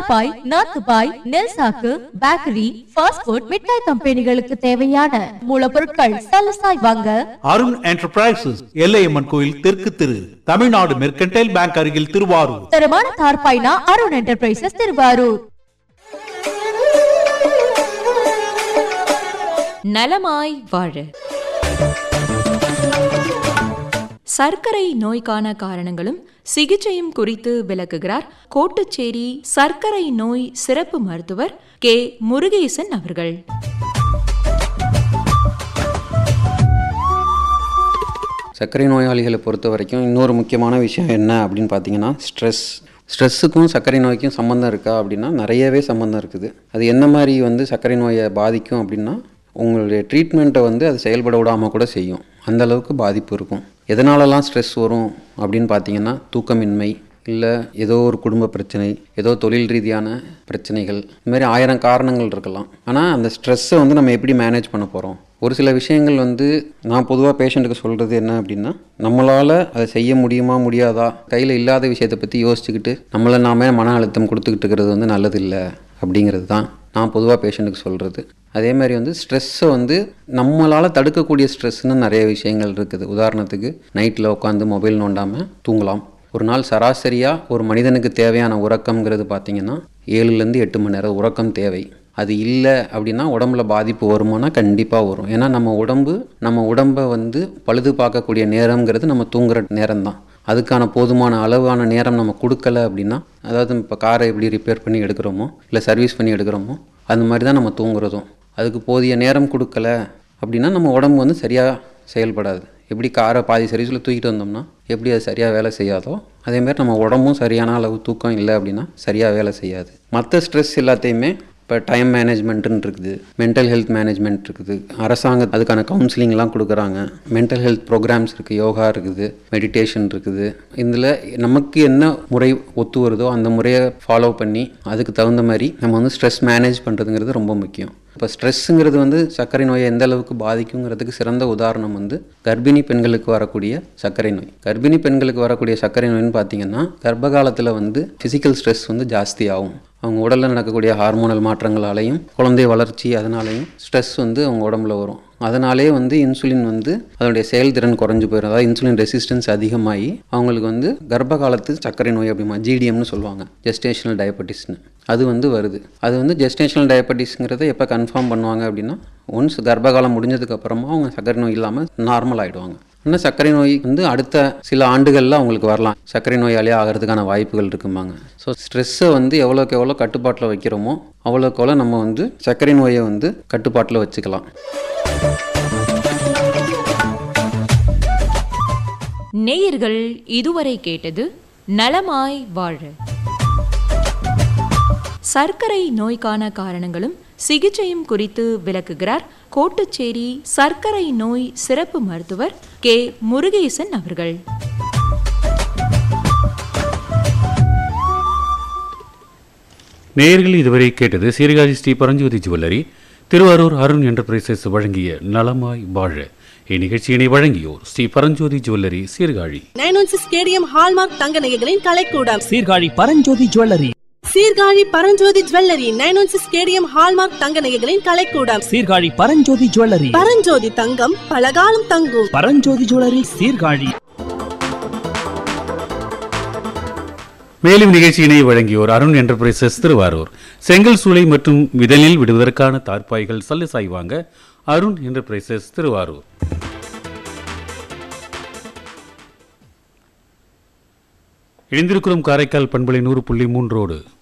தார்பாய் நாத்துபாய் நெல் சாக்கு bakery fast food மிட்டாய் கம்பெனிகளுக்கு தேவையான மூலப்பொருட்கள் சலசாய் வாங்க அருண் என்டர்பிரைசஸ் எல்லையம்மன் கோயில் தெற்கு திரு தமிழ்நாடு மெர்கன்டைல் பேங்க் அருகில் திருவாரூர் தரமான தார்பாய்னா அருண் என்டர்பிரைசஸ் திருவாரூர் நலமாய் வாழ சர்க்கரை நோய்க்கான காரணங்களும் சிகிச்சையும் குறித்து விளக்குகிறார் கோட்டுச்சேரி சர்க்கரை நோய் சிறப்பு மருத்துவர் கே முருகேசன் அவர்கள் சர்க்கரை நோயாளிகளை பொறுத்த வரைக்கும் இன்னொரு முக்கியமான விஷயம் என்ன அப்படின்னு பார்த்தீங்கன்னா ஸ்ட்ரெஸ் ஸ்ட்ரெஸ்ஸுக்கும் சர்க்கரை நோய்க்கும் சம்மந்தம் இருக்கா அப்படின்னா நிறையவே சம்மந்தம் இருக்குது அது என்ன மாதிரி வந்து சர்க்கரை நோயை பாதிக்கும் அப்படின்னா உங்களுடைய ட்ரீட்மெண்ட்டை வந்து அது செயல்பட விடாமல் கூட செய்யும் அந்த அளவுக்கு பாதிப்பு இருக்கும் எதனாலலாம் ஸ்ட்ரெஸ் வரும் அப்படின்னு பார்த்தீங்கன்னா தூக்கமின்மை இல்லை ஏதோ ஒரு குடும்ப பிரச்சனை ஏதோ தொழில் ரீதியான பிரச்சனைகள் இந்த மாதிரி ஆயிரம் காரணங்கள் இருக்கலாம் ஆனால் அந்த ஸ்ட்ரெஸ்ஸை வந்து நம்ம எப்படி மேனேஜ் பண்ண போகிறோம் ஒரு சில விஷயங்கள் வந்து நான் பொதுவாக பேஷண்ட்டுக்கு சொல்கிறது என்ன அப்படின்னா நம்மளால் அதை செய்ய முடியுமா முடியாதா கையில் இல்லாத விஷயத்தை பற்றி யோசிச்சுக்கிட்டு நம்மளை நாமே மன அழுத்தம் கொடுத்துக்கிட்டு இருக்கிறது வந்து நல்லதில்லை அப்படிங்கிறது தான் நான் பொதுவாக பேஷண்ட்டுக்கு சொல்கிறது அதே மாதிரி வந்து ஸ்ட்ரெஸ்ஸை வந்து நம்மளால் தடுக்கக்கூடிய ஸ்ட்ரெஸ்ஸுன்னு நிறைய விஷயங்கள் இருக்குது உதாரணத்துக்கு நைட்டில் உட்காந்து மொபைல் நோண்டாமல் தூங்கலாம் ஒரு நாள் சராசரியாக ஒரு மனிதனுக்கு தேவையான உறக்கம்ங்கிறது பார்த்திங்கன்னா ஏழுலேருந்து எட்டு மணி நேரம் உறக்கம் தேவை அது இல்லை அப்படின்னா உடம்புல பாதிப்பு வருமானா கண்டிப்பாக வரும் ஏன்னா நம்ம உடம்பு நம்ம உடம்பை வந்து பழுது பார்க்கக்கூடிய நேரம்ங்கிறது நம்ம தூங்குற நேரம் தான் அதுக்கான போதுமான அளவான நேரம் நம்ம கொடுக்கல அப்படின்னா அதாவது இப்போ காரை எப்படி ரிப்பேர் பண்ணி எடுக்கிறோமோ இல்லை சர்வீஸ் பண்ணி எடுக்கிறோமோ அந்த மாதிரி தான் நம்ம தூங்குறதும் அதுக்கு போதிய நேரம் கொடுக்கல அப்படின்னா நம்ம உடம்பு வந்து சரியாக செயல்படாது எப்படி காரை பாதி சர்வீஸில் தூக்கிட்டு வந்தோம்னா எப்படி அது சரியாக வேலை செய்யாதோ அதேமாதிரி நம்ம உடம்பும் சரியான அளவு தூக்கம் இல்லை அப்படின்னா சரியாக வேலை செய்யாது மற்ற ஸ்ட்ரெஸ் எல்லாத்தையுமே இப்போ டைம் மேனேஜ்மெண்ட்டுன்னு இருக்குது மென்டல் ஹெல்த் மேனேஜ்மெண்ட் இருக்குது அரசாங்கம் அதுக்கான கவுன்சிலிங்லாம் கொடுக்குறாங்க மென்டல் ஹெல்த் ப்ரோக்ராம்ஸ் இருக்குது யோகா இருக்குது மெடிடேஷன் இருக்குது இதில் நமக்கு என்ன முறை ஒத்து வருதோ அந்த முறையை ஃபாலோ பண்ணி அதுக்கு தகுந்த மாதிரி நம்ம வந்து ஸ்ட்ரெஸ் மேனேஜ் பண்ணுறதுங்கிறது ரொம்ப முக்கியம் இப்போ ஸ்ட்ரெஸ்ஸுங்கிறது வந்து சர்க்கரை நோயை எந்த அளவுக்கு பாதிக்குங்கிறதுக்கு சிறந்த உதாரணம் வந்து கர்ப்பிணி பெண்களுக்கு வரக்கூடிய சர்க்கரை நோய் கர்ப்பிணி பெண்களுக்கு வரக்கூடிய சர்க்கரை நோய்னு பார்த்தீங்கன்னா கர்ப்ப காலத்தில் வந்து ஃபிசிக்கல் ஸ்ட்ரெஸ் வந்து ஜாஸ்தி ஆகும் அவங்க உடலில் நடக்கக்கூடிய ஹார்மோனல் மாற்றங்களாலையும் குழந்தை வளர்ச்சி அதனாலையும் ஸ்ட்ரெஸ் வந்து அவங்க உடம்புல வரும் அதனாலே வந்து இன்சுலின் வந்து அதனுடைய செயல்திறன் குறைஞ்சு போயிடும் அதாவது இன்சுலின் ரெசிஸ்டன்ஸ் அதிகமாகி அவங்களுக்கு வந்து கர்ப்ப காலத்து சர்க்கரை நோய் அப்படிமா ஜிடிஎம்னு சொல்லுவாங்க ஜெஸ்டேஷனல் டயபெட்டிஸ்னு அது வந்து வருது அது வந்து ஜெஸ்டேஷனல் டயபெட்டிஸ்ங்கிறத எப்போ கன்ஃபார்ம் பண்ணுவாங்க அப்படின்னா ஒன்ஸ் கர்ப்ப காலம் முடிஞ்சதுக்கு அப்புறமா அவங்க சர்க்கரை நோய் இல்லாமல் நார்மல் ஆகிடுவாங்க ஆனால் சர்க்கரை நோய் வந்து அடுத்த சில ஆண்டுகளில் அவங்களுக்கு வரலாம் சர்க்கரை நோயாளியே ஆகிறதுக்கான வாய்ப்புகள் இருக்குமாங்க ஸோ ஸ்ட்ரெஸ்ஸை வந்து எவ்வளோக்கு எவ்வளோ கட்டுப்பாட்டில் வைக்கிறோமோ அவ்வளோக்கு எவ்வளோ நம்ம வந்து சர்க்கரை நோயை வந்து கட்டுப்பாட்டில் வச்சுக்கலாம் நேயர்கள் இதுவரை கேட்டது நலமாய் வாழ சர்க்கரை நோய்க்கான காரணங்களும் சிகிச்சையும் குறித்து விளக்குகிறார் கோட்டுச்சேரி சர்க்கரை நோய் சிறப்பு மருத்துவர் கே முருகேசன் அவர்கள் நேயர்கள் இதுவரை கேட்டது சீர்காழி ஸ்ரீ பரஞ்சோதி ஜுவல்லரி திருவாரூர் அருண் என்டர்பிரைசஸ் வழங்கிய நலமாய் வாழ இந்நிகழ்ச்சியினை வழங்கியோர் Shri Paranjothi jewellery Sirkazhi nine one six KDM hallmark தங்க நகைகளின் கலைக்கூடம் Sirkazhi Paranjothi jewellery Sirkazhi Paranjothi jewellery nine one six KDM hallmark தங்க நகைகளின் கலைக்கூடம் சீர்காழி பரஞ்சோதி ஜுவல்லரி பரஞ்சோதி தங்கம் பலகாலம் தங்கும் பரஞ்சோதி ஜுவல்லரி சீர்காழி மேலும் நிகழ்ச்சியினை வழங்கியோர் அருண் என்டர்பிரைசஸ் திருவாரூர் செங்கல் சூளை மற்றும் விதலில் விடுவதற்கான தார்ப்பாய்கள் சல்லுசாய் வாங்க அருண் என்டர்பிரைசஸ் திருவாரூர் இணைந்திருக்கிறோம் காரைக்கால் பண்பலை நூறு புள்ளி மூன்றோடு